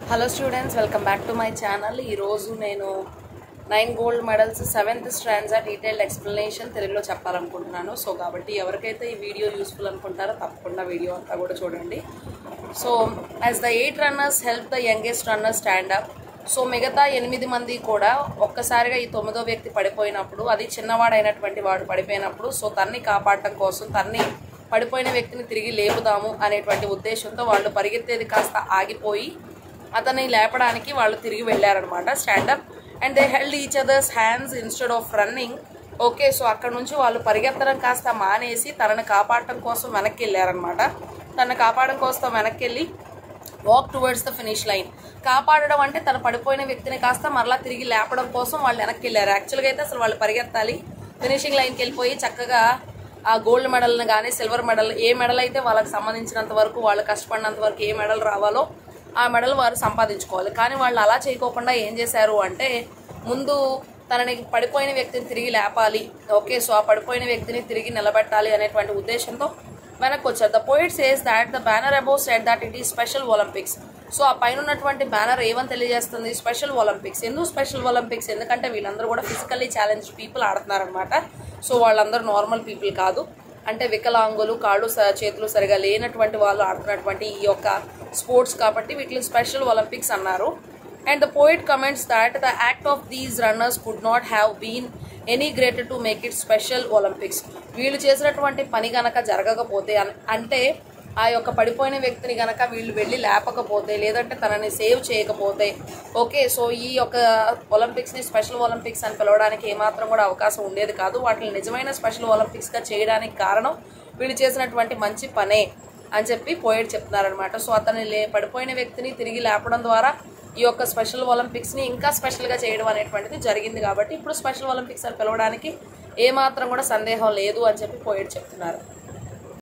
hello students welcome back to my channel ఈరోజు నేను nine gold medals seventh Strandja detailed explanation తెలుగులో చెప్పాలనుకుంటున్నాను so కాబట్టి ఎవరికైతే ఈ వీడియో యూస్ఫుల్ అనుకుంటారో తప్పకుండా వీడియో అంతా కూడా చూడండి so as the eight runners help the youngest runner stand up so మిగతా ఎనిమిది మంది కూడా ఒక్కసారిగా ఈ తొమ్మిదో వ్యక్తి పడిపోయినప్పుడు అది చిన్నవాడైనటువంటి వాడు పడిపోయినప్పుడు సో తన్ని కాపాడటం కోసం తన్ని పడిపోయిన వ్యక్తిని తిరిగి లేపుదాము అనేటువంటి ఉద్దేశంతో వాళ్ళు పరిగెత్తేది కాస్త ఆగిపోయి అతన్ని లేపడానికి వాళ్ళు తిరిగి వెళ్ళారనమాట stand up and they held each others hands instead of running okay so అక్కడ నుంచి వాళ్ళు పరిగెత్తడం కాస్త మానేసి తనని కాపాడటం కోసం వెనక్కి వెళ్ళారనమాట తనని కాపాడడం కోసం వెనక్కి వెళ్ళి walk towards the finish line కాపాడడం అంటే తను పడిపోయిన వ్యక్తిని కాస్త మరలా తిరిగి లేపడం కోసం వాళ్ళు వెనక్కి వెళ్ళారు యాక్చువల్గా అయితే అసలు వాళ్ళు పరిగెత్తాలి ఫినిషింగ్ లైన్కి వెళ్ళిపోయి చక్కగా ఆ గోల్డ్ మెడల్ని కానీ సిల్వర్ మెడల్ ఏ మెడల్ అయితే వాళ్ళకి సంబంధించినంత వరకు వాళ్ళు కష్టపడినంత వరకు ఏ మెడల్ రావాలో ఆ మెడల్ వారు సంపాదించుకోవాలి కానీ వాళ్ళు అలా చేయకోకుండా ఏం చేశారు అంటే ముందు తనని పడిపోయిన వ్యక్తిని తిరిగి లేపాలి ఓకే సో ఆ పడిపోయిన వ్యక్తిని తిరిగి నిలబెట్టాలి అనేటువంటి ఉద్దేశంతో వెనక్కి వచ్చారు the poet says that the banner above said that it ఈ స్పెషల్ ఒలింపిక్స్ సో ఆ పైన ఉన్నటువంటి బ్యానర్ ఏమని తెలియజేస్తుంది స్పెషల్ ఒలింపిక్స్ ఎందుకు స్పెషల్ ఒలింపిక్స్ ఎందుకంటే వీళ్ళందరూ కూడా ఫిజికల్లీ ఛాలెంజ్ పీపుల్ ఆడుతున్నారనమాట సో వాళ్ళందరూ నార్మల్ పీపుల్ కాదు అంటే వికలాంగులు కాళ్ళు స- చేతులు సరిగా లేనటువంటి వాళ్ళు ఆడుతున్నటువంటి ఈ యొక్క స్పోర్ట్స్ కాబట్టి వీటిని స్పెషల్ ఒలింపిక్స్ అన్నారు and the poet comments that the act of these runners could not have been any greater to make it special Olympics వీళ్ళు చేసినటువంటి పని గనక జరగకపోతే అన్- అంటే ఆ యొక్క పడిపోయిన వ్యక్తిని గనక వీళ్ళు వెళ్ళి లేపకపోతే లేదంటే తనని సేవ్ చేయకపోతే ఓకే సో ఈ యొక్క ఒలింపిక్స్ని స్పెషల్ ఒలింపిక్స్ అని పిలవడానికి ఏమాత్రం కూడా అవకాశం ఉండేది కాదు వాటిని నిజమైన స్పెషల్ ఒలింపిక్స్గా చేయడానికి కారణం వీళ్ళు చేసినటువంటి మంచి పనే అని చెప్పి పోయేట్ చెప్తున్నారనమాట సో అతన్ని లే పడిపోయిన వ్యక్తిని తిరిగి లేపడం ద్వారా ఈ యొక్క స్పెషల్ ఒలింపిక్స్ని ఇంకా స్పెషల్గా చేయడం అనేటువంటిది జరిగింది కాబట్టి ఇప్పుడు స్పెషల్ ఒలింపిక్స్ అని పిలవడానికి ఏమాత్రం కూడా సందేహం లేదు అని చెప్పి పోయేట్ చెప్తున్నారు